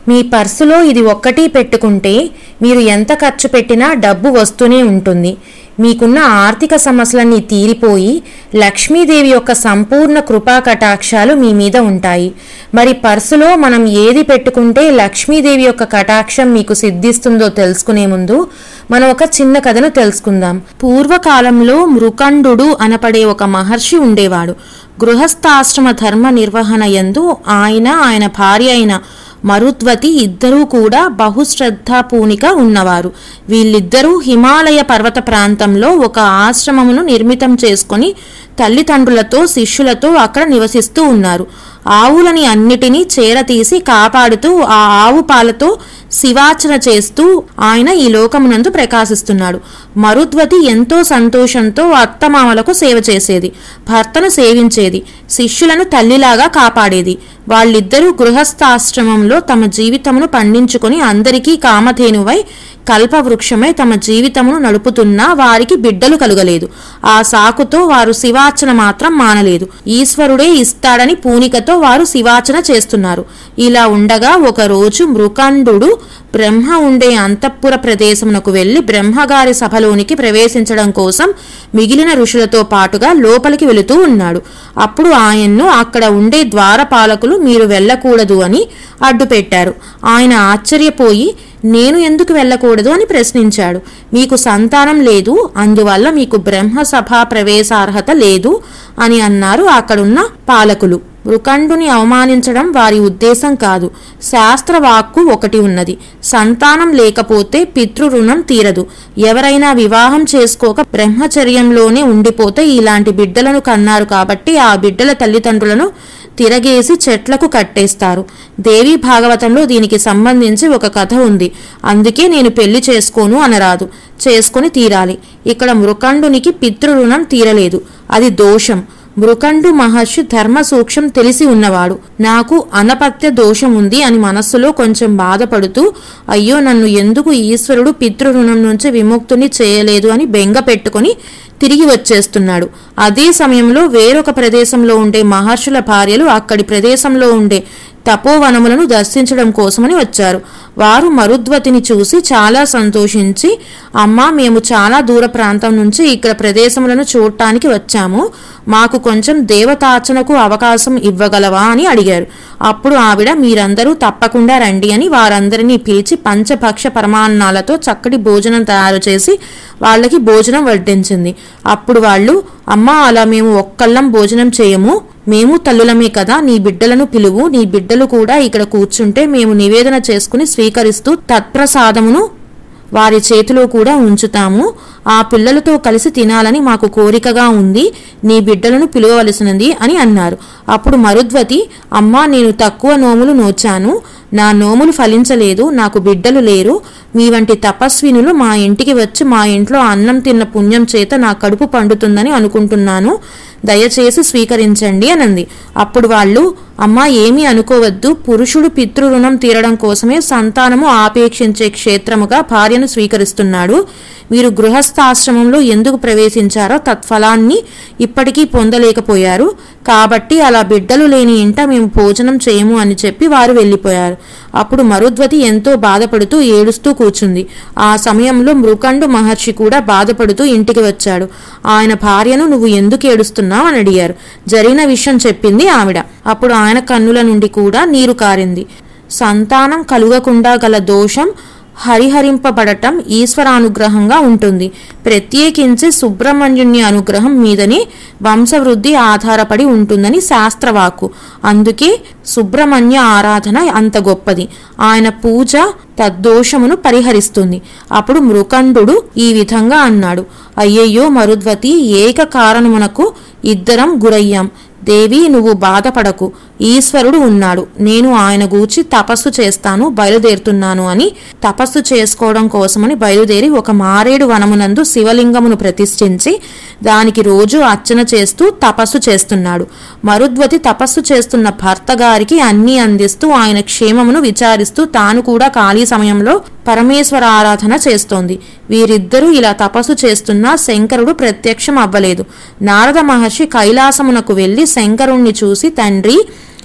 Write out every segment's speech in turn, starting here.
మీ పర్సులో ఇది ఒక్కటి పెట్టుకుంటే మీరు ఎంత ఖర్చు పెట్టినా డబ్బు వస్తూనే ఉంటుంది మీకున్న ఆర్థిక సమస్యలన్నీ తీరిపోయి లక్ష్మీదేవి యొక్క సంపూర్ణ కృపా కటాక్షాలు మీ మీద ఉంటాయి మరి పర్సులో మనం ఏది పెట్టుకుంటే లక్ష్మీదేవి యొక్క కటాక్షం మీకు సిద్ధిస్తుందో తెలుసుకునే ముందు మనం ఒక చిన్న కథను తెలుసుకుందాం పూర్వకాలంలో మృకండు అనపడే ఒక మహర్షి ఉండేవాడు గృహస్థాశ్రమ ధర్మ నిర్వహణ యందు ఆయన ఆయన భార్య అయిన మరుద్వతి ఇద్దరూ కూడా బహుశ్రద్ధాపూనిక ఉన్నవారు వీళ్ళిద్దరూ హిమాలయ పర్వత ప్రాంతంలో ఒక ఆశ్రమమును నిర్మితం చేసుకొని తల్లిదండ్రులతో శిష్యులతో అక్కడ నివసిస్తూ ఉన్నారు ఆవులని అన్నిటినీ చేరతీసి కాపాడుతూ ఆ ఆవు పాలతో శివార్చన చేస్తూ ఆయన ఈ లోకమునందు ప్రకాశిస్తున్నాడు మరుద్వతి ఎంతో సంతోషంతో అత్తమామలకు సేవ చేసేది భర్తను సేవించేది శిష్యులను తల్లిలాగా కాపాడేది వాళ్ళిద్దరూ గృహస్థాశ్రమంలో తమ జీవితమును పండించుకొని అందరికీ కామధేనువై కల్పవృక్షమై తమ జీవితమును నడుపుతున్నా వారికి బిడ్డలు కలుగలేదు ఆ సాకుతో వారు శివార్చన మాత్రం మానలేదు ఈశ్వరుడే ఇస్తాడని పూనికతో వారు శివార్చన చేస్తున్నారు ఇలా ఉండగా ఒక రోజు మృకండు బ్రహ్మ ఉండే అంతఃపుర ప్రదేశమునకు వెళ్లి బ్రహ్మగారి సభలోనికి ప్రవేశించడం కోసం మిగిలిన ఋషులతో పాటుగా లోపలికి వెళుతూ ఉన్నాడు అప్పుడు ఆయన్ను అక్కడ ఉండే ద్వారపాలకులు మీరు వెళ్ళకూడదు అని అడ్డుపెట్టారు ఆయన ఆశ్చర్యపోయి నేను ఎందుకు వెళ్ళకూడదు అని ప్రశ్నించాడు మీకు సంతానం లేదు అందువల్ల మీకు బ్రహ్మ సభా ప్రవేశార్హత లేదు అని అన్నారు అక్కడున్న పాలకులు మృకండుని అవమానించడం వారి ఉద్దేశం కాదు శాస్త్రవాక్కు ఒకటి ఉన్నది సంతానం లేకపోతే పితృ రుణం తీరదు ఎవరైనా వివాహం చేసుకోక బ్రహ్మచర్యంలోనే ఉండిపోతే ఇలాంటి బిడ్డలను కన్నారు కాబట్టి ఆ బిడ్డల తల్లిదండ్రులను తిరగేసి చెట్లకు కట్టేస్తారు దేవి భాగవతంలో దీనికి సంబంధించి ఒక కథ ఉంది అందుకే నేను పెళ్లి చేసుకోను అనరాదు చేసుకొని తీరాలి ఇక్కడ మృకండునికి పితృరుణం తీరలేదు అది దోషం మృకండు మహర్షి ధర్మ సూక్ష్మం తెలిసి ఉన్నవాడు నాకు అనపత్య దోషం ఉంది అని మనస్సులో కొంచెం బాధపడుతూ అయ్యో నన్ను ఎందుకు ఈశ్వరుడు పితృరుణం నుంచి విముక్తుని చేయలేదు అని బెంగ పెట్టుకొని తిరిగి వచ్చేస్తున్నాడు అదే సమయంలో వేరొక ప్రదేశంలో ఉండే మహర్షుల భార్యలు అక్కడి ప్రదేశంలో ఉండే తపోవనములను దర్శించడం కోసమని వచ్చారు వారు మరుద్వతిని చూసి చాలా సంతోషించి అమ్మా మేము చాలా దూర ప్రాంతం నుంచి ఇక్కడ ప్రదేశములను చూడటానికి వచ్చాము మాకు కొంచెం దేవతార్చనకు అవకాశం ఇవ్వగలవా అని అడిగారు అప్పుడు ఆవిడ మీరందరూ తప్పకుండా రండి అని వారందరినీ పిలిచి పంచభక్ష పరమాన్నాలతో చక్కటి భోజనం తయారు చేసి వాళ్ళకి భోజనం వడ్డించింది అప్పుడు వాళ్ళు అమ్మా అలా మేము ఒక్కళ్ళం భోజనం చేయము మేము తల్లులమే కదా నీ బిడ్డలను పిలువు నీ బిడ్డలు కూడా ఇక్కడ కూర్చుంటే మేము నివేదన చేసుకుని స్వీకరిస్తూ తత్ప్రసాదమును వారి చేతిలో కూడా ఉంచుతాము ఆ పిల్లలతో కలిసి తినాలని మాకు కోరికగా ఉంది నీ బిడ్డలను పిలువవలసినది అని అన్నారు అప్పుడు మరుద్వతి అమ్మా నేను తక్కువ నోములు నోచాను నా నోములు ఫలించలేదు నాకు బిడ్డలు లేరు మీ వంటి తపస్వినులు మా ఇంటికి వచ్చి మా ఇంట్లో అన్నం తిన్న పుణ్యం చేత నా కడుపు పండుతుందని అనుకుంటున్నాను దయచేసి స్వీకరించండి అనంది అప్పుడు వాళ్ళు అమ్మా ఏమీ అనుకోవద్దు పురుషుడు పితృరుణం తీరడం కోసమే సంతానము ఆపేక్షించే క్షేత్రముగా భార్యను స్వీకరిస్తున్నాడు మీరు గృహస్థాశ్రమంలో ఎందుకు ప్రవేశించారో తత్ఫలాన్ని ఇప్పటికీ పొందలేకపోయారు కాబట్టి అలా బిడ్డలు లేని ఇంట మేము భోజనం చేయము అని చెప్పి వారు వెళ్ళిపోయారు అప్పుడు మరుద్వతి ఎంతో బాధపడుతూ ఏడుస్తూ కూర్చుంది ఆ సమయంలో మృకండు మహర్షి కూడా బాధపడుతూ ఇంటికి వచ్చాడు ఆయన భార్యను నువ్వు ఎందుకు ఏడుస్తున్నావు అని అడిగారు జరిగిన విషయం చెప్పింది ఆవిడ అప్పుడు ఆయన కన్నుల నుండి కూడా నీరు కారింది సంతానం కలుగకుండా గల దోషం హరిహరింపబడటం ఈశ్వరానుగ్రహంగా ఉంటుంది ప్రత్యేకించి సుబ్రహ్మణ్యుని అనుగ్రహం మీదనే వంశవృద్ధి ఆధారపడి ఉంటుందని శాస్త్రవాక్కు అందుకే సుబ్రహ్మణ్య ఆరాధన అంత గొప్పది ఆయన పూజ తద్దోషమును పరిహరిస్తుంది అప్పుడు మృకండు ఈ విధంగా అన్నాడు అయ్యయ్యో మరుద్వతి ఏక కారణమునకు ఇద్దరం గురయ్యాం దేవి నువ్వు బాధపడకు ఈశ్వరుడు ఉన్నాడు నేను ఆయన గూర్చి తపస్సు చేస్తాను బయలుదేరుతున్నాను అని తపస్సు చేసుకోవడం కోసమని బయలుదేరి ఒక మారేడు వనమునందు శివలింగమును ప్రతిష్ఠించి దానికి రోజు అర్చన చేస్తూ తపస్సు చేస్తున్నాడు మరుద్వతి తపస్సు చేస్తున్న భర్త గారికి అన్నీ అందిస్తూ ఆయన క్షేమమును విచారిస్తూ తాను కూడా ఖాళీ సమయంలో పరమేశ్వర ఆరాధన చేస్తోంది వీరిద్దరూ ఇలా తపస్సు చేస్తున్నా శంకరుడు ప్రత్యక్షం అవ్వలేదు నారద మహర్షి కైలాసమునకు వెళ్లి శంకరుణ్ణి చూసి తండ్రి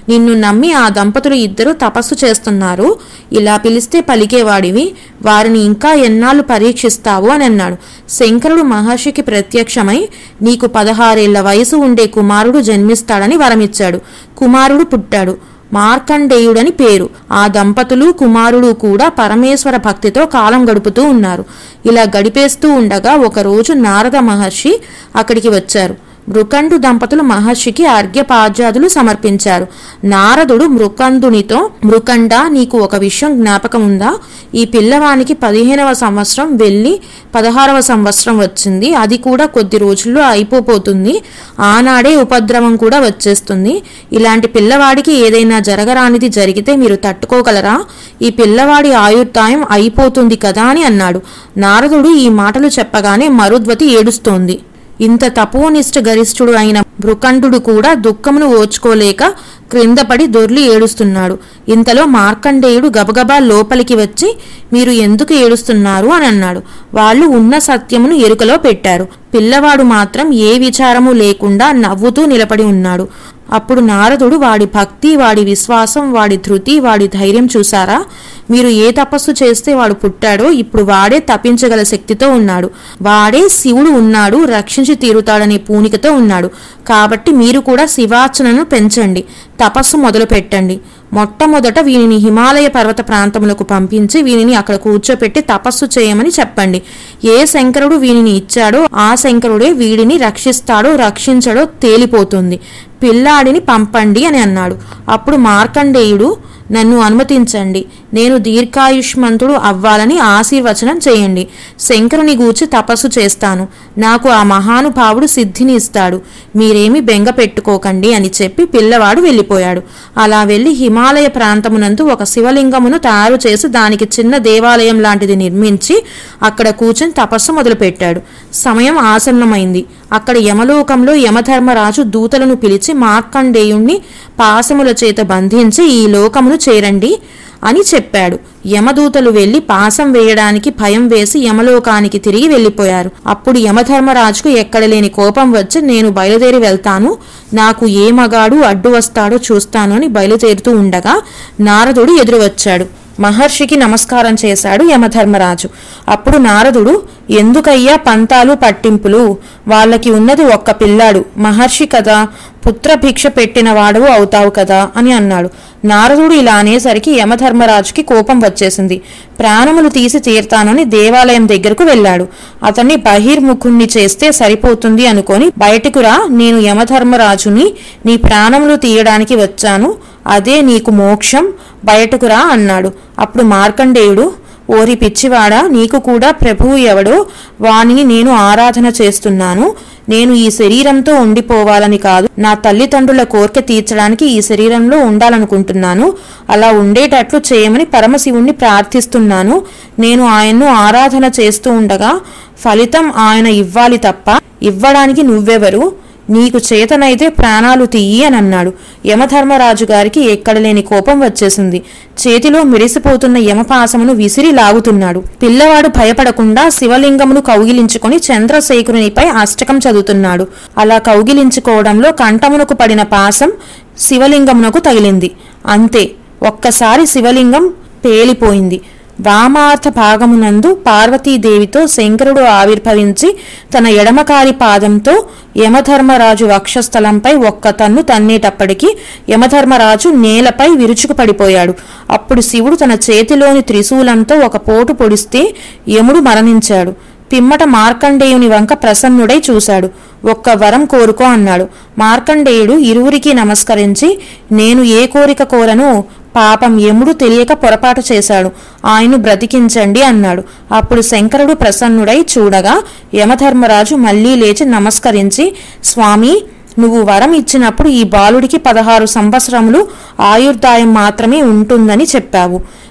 నిన్ను నమ్మి ఆ దంపతులు ఇద్దరు తపస్సు చేస్తున్నారు ఇలా పిలిస్తే పలికేవాడివి వారిని ఇంకా ఎన్నాళ్ళు పరీక్షిస్తావు అని అన్నాడు శంకరుడు మహర్షికి ప్రత్యక్షమై నీకు పదహారేళ్ల వయసు ఉండే కుమారుడు జన్మిస్తాడని వరమిచ్చాడు కుమారుడు పుట్టాడు మార్కండేయుడని పేరు ఆ దంపతులు కుమారుడు కూడా పరమేశ్వర భక్తితో కాలం గడుపుతూ ఉన్నారు ఇలా గడిపేస్తూ ఉండగా ఒకరోజు నారద మహర్షి అక్కడికి వచ్చారు మృకండు దంపతులు మహర్షికి అర్ఘ్యపాద్యాదులు సమర్పించారు నారదుడు మృకందునితో మృకండ నీకు ఒక విషయం జ్ఞాపకం ఉందా ఈ పిల్లవానికి పదిహేనవ సంవత్సరం వెళ్ళి పదహారవ సంవత్సరం వచ్చింది అది కూడా కొద్ది రోజుల్లో అయిపోతుంది ఆనాడే ఉపద్రవం కూడా వచ్చేస్తుంది ఇలాంటి పిల్లవాడికి ఏదైనా జరగరానిది జరిగితే మీరు తట్టుకోగలరా ఈ పిల్లవాడి ఆయుర్దాయం అయిపోతుంది కదా అని అన్నాడు నారదుడు ఈ మాటలు చెప్పగానే మరుద్వతి ఏడుస్తోంది ఇంత తపోనిష్ట గరిష్ఠుడు అయిన భృకంఠుడు కూడా దుఃఖమును ఓర్చుకోలేక క్రిందపడి దొర్లి ఏడుస్తున్నాడు ఇంతలో మార్కండేయుడు గబగబా లోపలికి వచ్చి మీరు ఎందుకు ఏడుస్తున్నారు అని అన్నాడు వాళ్ళు ఉన్న సత్యమును ఎరుకలో పెట్టారు పిల్లవాడు మాత్రం ఏ విచారము లేకుండా నవ్వుతూ నిలబడి ఉన్నాడు అప్పుడు నారదుడు వాడి భక్తి వాడి విశ్వాసం వాడి ధృతి వాడి ధైర్యం చూసారా మీరు ఏ తపస్సు చేస్తే వాడు పుట్టాడో ఇప్పుడు వాడే తప్పించగల శక్తితో ఉన్నాడు వాడే శివుడు ఉన్నాడు రక్షించి తీరుతాడనే పూనికతో ఉన్నాడు కాబట్టి మీరు కూడా శివార్చనను పెంచండి తపస్సు మొదలు పెట్టండి మొట్టమొదట వీనిని హిమాలయ పర్వత ప్రాంతములకు పంపించి వీనిని అక్కడ కూర్చోపెట్టి తపస్సు చేయమని చెప్పండి ఏ శంకరుడు వీనిని ఇచ్చాడో ఆ శంకరుడే వీడిని రక్షిస్తాడో రక్షించడో తేలిపోతుంది పిల్లాడిని పంపండి అని అన్నాడు అప్పుడు మార్కండేయుడు నన్ను అనుమతించండి నేను దీర్ఘాయుష్మంతుడు అవ్వాలని ఆశీర్వచనం చేయండి శంకరుని గూర్చి తపస్సు చేస్తాను నాకు ఆ మహానుభావుడు సిద్ధిని ఇస్తాడు మీరేమి బెంగ పెట్టుకోకండి అని చెప్పి పిల్లవాడు వెళ్ళిపోయాడు అలా వెళ్ళి హిమాలయ ప్రాంతమునందు ఒక శివలింగమును తయారు చేసి దానికి చిన్న దేవాలయం లాంటిది నిర్మించి అక్కడ కూర్చొని తపస్సు మొదలుపెట్టాడు సమయం ఆసన్నమైంది అక్కడ యమలోకంలో యమధర్మరాజు దూతలను పిలిచి మార్కండేయుణ్ణి పాశముల చేత బంధించి ఈ లోకమును చేరండి అని చెప్పాడు యమదూతలు వెళ్లి పాసం వేయడానికి భయం వేసి యమలోకానికి తిరిగి వెళ్లిపోయారు అప్పుడు యమధర్మరాజుకు ఎక్కడలేని కోపం వచ్చి నేను బయలుదేరి వెళ్తాను నాకు ఏ మగాడు అడ్డు వస్తాడో చూస్తాను అని బయలుదేరుతూ ఉండగా నారదుడు ఎదురు వచ్చాడు మహర్షికి నమస్కారం చేశాడు యమధర్మరాజు అప్పుడు నారదుడు ఎందుకయ్యా పంతాలు పట్టింపులు వాళ్ళకి ఉన్నది ఒక్క పిల్లాడు మహర్షి కదా పుత్రభిక్ష పెట్టిన వాడవు అవుతావు కదా అని అన్నాడు నారదుడు ఇలా అనేసరికి యమధర్మరాజుకి కోపం వచ్చేసింది ప్రాణములు తీసి తీర్తానని దేవాలయం దగ్గరకు వెళ్ళాడు అతన్ని బహిర్ముఖుణ్ణి చేస్తే సరిపోతుంది అనుకొని బయటకు రా నేను యమధర్మరాజుని నీ ప్రాణములు తీయడానికి వచ్చాను అదే నీకు మోక్షం బయటకు రా అన్నాడు అప్పుడు మార్కండేయుడు ఓరి పిచ్చివాడా నీకు కూడా ప్రభువు ఎవడో వాణిని నేను ఆరాధన చేస్తున్నాను నేను ఈ శరీరంతో ఉండిపోవాలని కాదు నా తల్లిదండ్రుల కోరిక తీర్చడానికి ఈ శరీరంలో ఉండాలనుకుంటున్నాను అలా ఉండేటట్లు చేయమని పరమశివుణ్ణి ప్రార్థిస్తున్నాను నేను ఆయన్ను ఆరాధన చేస్తూ ఉండగా ఫలితం ఆయన ఇవ్వాలి తప్ప ఇవ్వడానికి నువ్వెవరు నీకు చేతనైతే ప్రాణాలు తీయి అని అన్నాడు యమధర్మరాజు గారికి ఎక్కడలేని కోపం వచ్చేసింది చేతిలో మెరిసిపోతున్న యమపాసమును విసిరి లాగుతున్నాడు పిల్లవాడు భయపడకుండా శివలింగమును కౌగిలించుకొని చంద్రశేఖరునిపై అష్టకం చదువుతున్నాడు అలా కౌగిలించుకోవడంలో కంఠమునకు పడిన పాసం శివలింగమునకు తగిలింది అంతే ఒక్కసారి శివలింగం పేలిపోయింది వామార్థ భాగమునందు పార్వతీదేవితో శంకరుడు ఆవిర్భవించి తన ఎడమకారి పాదంతో యమధర్మరాజు వక్షస్థలంపై ఒక్క తన్ను తన్నేటప్పటికీ యమధర్మరాజు నేలపై విరుచుకు పడిపోయాడు అప్పుడు శివుడు తన చేతిలోని త్రిశూలంతో ఒక పోటు పొడిస్తే యముడు మరణించాడు పిమ్మట మార్కండేయుని వంక ప్రసన్నుడై చూశాడు ఒక్క వరం కోరుకో అన్నాడు మార్కండేయుడు ఇరువురికి నమస్కరించి నేను ఏ కోరిక కోరను పాపం యముడు తెలియక పొరపాటు చేశాడు ఆయన్ను బ్రతికించండి అన్నాడు అప్పుడు శంకరుడు ప్రసన్నుడై చూడగా యమధర్మరాజు మళ్ళీ లేచి నమస్కరించి స్వామి నువ్వు వరం ఇచ్చినప్పుడు ఈ బాలుడికి పదహారు సంవత్సరములు ఆయుర్దాయం మాత్రమే ఉంటుందని చెప్పావు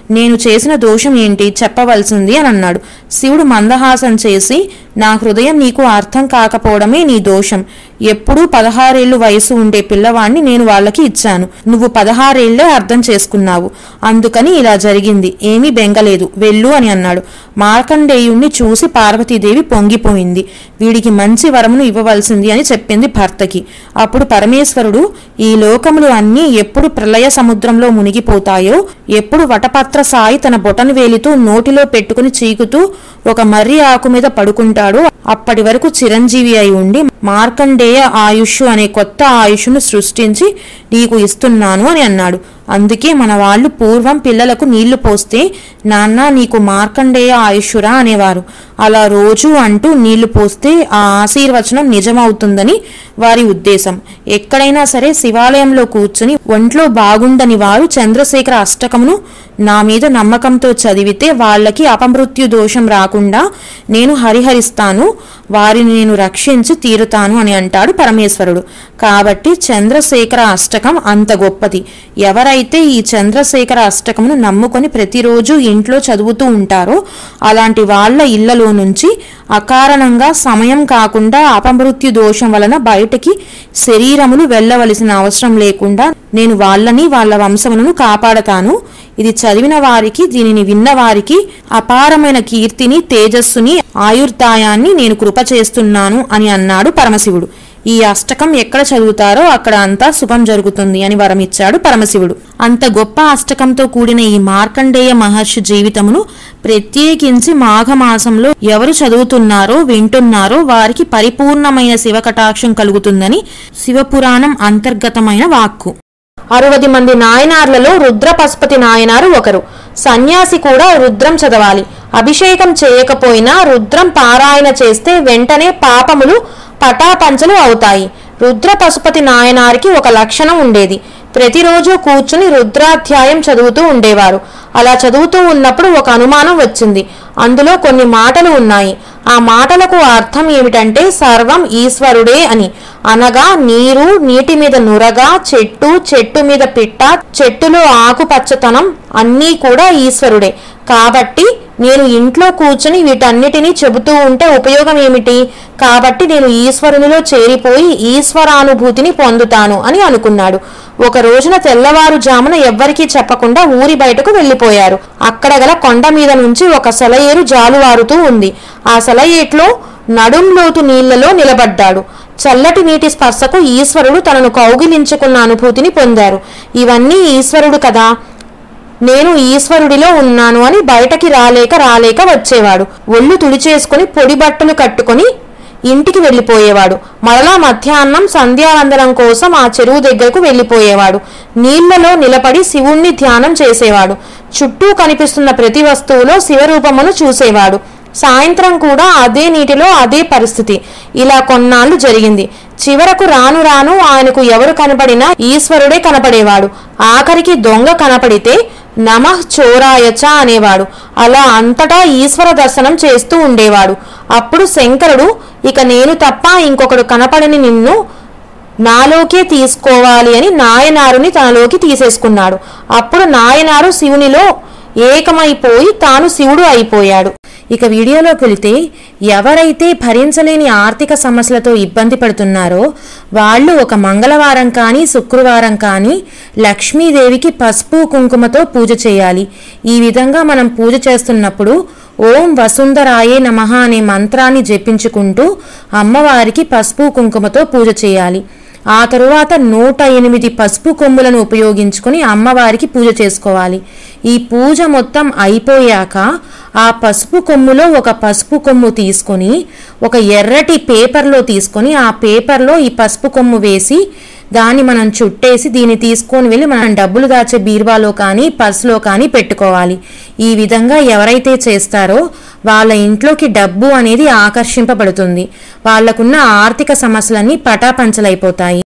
నేను చేసిన దోషం ఏంటి చెప్పవలసింది అని అన్నాడు శివుడు మందహాసం చేసి నా హృదయం నీకు అర్థం కాకపోవడమే నీ దోషం ఎప్పుడూ పదహారేళ్లు వయసు ఉండే పిల్లవాణ్ణి నేను వాళ్ళకి ఇచ్చాను నువ్వు పదహారేళ్లే అర్థం చేసుకున్నావు అందుకని ఇలా జరిగింది ఏమీ బెంగలేదు వెళ్ళు అని అన్నాడు మార్కండేయుణ్ణి చూసి పార్వతీదేవి పొంగిపోయింది వీడికి మంచి వరమును ఇవ్వవలసింది అని చెప్పింది భర్తకి అప్పుడు పరమేశ్వరుడు ఈ లోకములు అన్నీ ఎప్పుడు ప్రళయ సముద్రంలో మునిగిపోతాయో ఎప్పుడు వటపత్ర సాయి తన బొటను వేలితో నోటిలో పెట్టుకుని చీకుతూ ఒక మర్రి ఆకు మీద పడుకుంటాడో అప్పటి వరకు చిరంజీవి అయి ఉండి మార్కండేయ ఆయుష్ అనే కొత్త ఆయుష్ను సృష్టించి నీకు ఇస్తున్నాను అని అన్నాడు అందుకే మన వాళ్ళు పూర్వం పిల్లలకు నీళ్లు పోస్తే నాన్న నీకు మార్కండేయ ఆయుష్యురా అనేవారు అలా రోజు అంటూ నీళ్లు పోస్తే ఆ ఆశీర్వచనం నిజమవుతుందని వారి ఉద్దేశం ఎక్కడైనా సరే శివాలయంలో కూర్చుని ఒంట్లో బాగుండని వారు చంద్రశేఖర అష్టకమును నా మీద నమ్మకంతో చదివితే వాళ్ళకి అపమృత్యు దోషం రాకుండా నేను హరిహరిస్తాను వారిని నేను రక్షించి తీరుతాను అని అంటాడు పరమేశ్వరుడు కాబట్టి చంద్రశేఖర అష్టకం అంత గొప్పది ఎవరైతే ఈ చంద్రశేఖర అష్టకమును నమ్ముకొని ప్రతిరోజు ఇంట్లో చదువుతూ ఉంటారో అలాంటి వాళ్ళ ఇళ్లలో నుంచి అకారణంగా సమయం కాకుండా అపమృత్యు దోషం వలన బయటకి శరీరములు వెళ్ళవలసిన అవసరం లేకుండా నేను వాళ్ళని వాళ్ళ వంశములను కాపాడతాను ఇది చదివిన వారికి దీనిని విన్న వారికి అపారమైన కీర్తిని తేజస్సుని ఆయుర్దాయాన్ని నేను కృప చేస్తున్నాను అని అన్నాడు పరమశివుడు ఈ అష్టకం ఎక్కడ చదువుతారో అక్కడ అంతా శుభం జరుగుతుంది అని వరమిచ్చాడు పరమశివుడు అంత గొప్ప అష్టకంతో కూడిన ఈ మార్కండేయ మహర్షి జీవితమును ప్రత్యేకించి మాఘమాసంలో ఎవరు చదువుతున్నారో వింటున్నారో వారికి పరిపూర్ణమైన శివకటాక్షం కలుగుతుందని శివపురాణం అంతర్గతమైన వాక్కు అరవది మంది నాయనార్లలో రుద్ర పశుపతి నాయనారు ఒకరు సన్యాసి కూడా రుద్రం చదవాలి అభిషేకం చేయకపోయినా రుద్రం పారాయణ చేస్తే వెంటనే పాపములు పటాపంచలు అవుతాయి రుద్ర పశుపతి నాయనారికి ఒక లక్షణం ఉండేది ప్రతిరోజు కూర్చుని రుద్రాధ్యాయం చదువుతూ ఉండేవారు అలా చదువుతూ ఉన్నప్పుడు ఒక అనుమానం వచ్చింది అందులో కొన్ని మాటలు ఉన్నాయి ఆ మాటలకు అర్థం ఏమిటంటే సర్వం ఈశ్వరుడే అని అనగా నీరు నీటి మీద నురగా చెట్టు చెట్టు మీద పిట్ట చెట్టులో ఆకుపచ్చతనం అన్నీ కూడా ఈశ్వరుడే కాబట్టి నేను ఇంట్లో కూర్చుని వీటన్నిటినీ చెబుతూ ఉంటే ఉపయోగం ఏమిటి కాబట్టి నేను ఈశ్వరునిలో చేరిపోయి ఈశ్వరానుభూతిని పొందుతాను అని అనుకున్నాడు ఒక రోజున తెల్లవారుజామున ఎవ్వరికీ చెప్పకుండా ఊరి బయటకు వెళ్లిపోయారు అక్కడ గల కొండ మీద నుంచి ఒక సెలయేరు జాలువారుతూ ఉంది ఆ సెలయేట్లో నడుంలోతు నీళ్లలో నిలబడ్డాడు చల్లటి నీటి స్పర్శకు ఈశ్వరుడు తనను కౌగిలించుకున్న అనుభూతిని పొందారు ఇవన్నీ ఈశ్వరుడు కదా నేను ఈశ్వరుడిలో ఉన్నాను అని బయటకి రాలేక రాలేక వచ్చేవాడు ఒళ్ళు తుడిచేసుకుని పొడి బట్టలు కట్టుకొని ఇంటికి వెళ్ళిపోయేవాడు మరలా మధ్యాహ్నం సంధ్యావందనం కోసం ఆ చెరువు దగ్గరకు వెళ్ళిపోయేవాడు నీళ్లలో నిలబడి శివుణ్ణి ధ్యానం చేసేవాడు చుట్టూ కనిపిస్తున్న ప్రతి వస్తువులో శివరూపమును చూసేవాడు సాయంత్రం కూడా అదే నీటిలో అదే పరిస్థితి ఇలా కొన్నాళ్లు జరిగింది చివరకు రాను రాను ఆయనకు ఎవరు కనపడినా ఈశ్వరుడే కనపడేవాడు ఆఖరికి దొంగ కనపడితే నమః చోరాయచ అనేవాడు అలా అంతటా ఈశ్వర దర్శనం చేస్తూ ఉండేవాడు అప్పుడు శంకరుడు ఇక నేను తప్ప ఇంకొకడు కనపడని నిన్ను నాలోకే తీసుకోవాలి అని నాయనారుని తనలోకి తీసేసుకున్నాడు అప్పుడు నాయనారు శివునిలో ఏకమైపోయి తాను శివుడు అయిపోయాడు ఇక వీడియోలోకి వెళితే ఎవరైతే భరించలేని ఆర్థిక సమస్యలతో ఇబ్బంది పడుతున్నారో వాళ్ళు ఒక మంగళవారం కానీ శుక్రవారం కానీ లక్ష్మీదేవికి పసుపు కుంకుమతో పూజ చేయాలి ఈ విధంగా మనం పూజ చేస్తున్నప్పుడు ఓం వసుంధరాయే నమః అనే మంత్రాన్ని జపించుకుంటూ అమ్మవారికి పసుపు కుంకుమతో పూజ చేయాలి ఆ తరువాత నూట ఎనిమిది పసుపు కొమ్ములను ఉపయోగించుకొని అమ్మవారికి పూజ చేసుకోవాలి ఈ పూజ మొత్తం అయిపోయాక ఆ పసుపు కొమ్ములో ఒక పసుపు కొమ్ము తీసుకొని ఒక ఎర్రటి పేపర్లో తీసుకొని ఆ పేపర్లో ఈ పసుపు కొమ్ము వేసి దాన్ని మనం చుట్టేసి దీన్ని తీసుకొని వెళ్ళి మనం డబ్బులు దాచే బీరువాలో కానీ పర్సులో కానీ పెట్టుకోవాలి ఈ విధంగా ఎవరైతే చేస్తారో వాళ్ళ ఇంట్లోకి డబ్బు అనేది ఆకర్షింపబడుతుంది వాళ్లకున్న ఆర్థిక సమస్యలన్నీ పటాపంచలైపోతాయి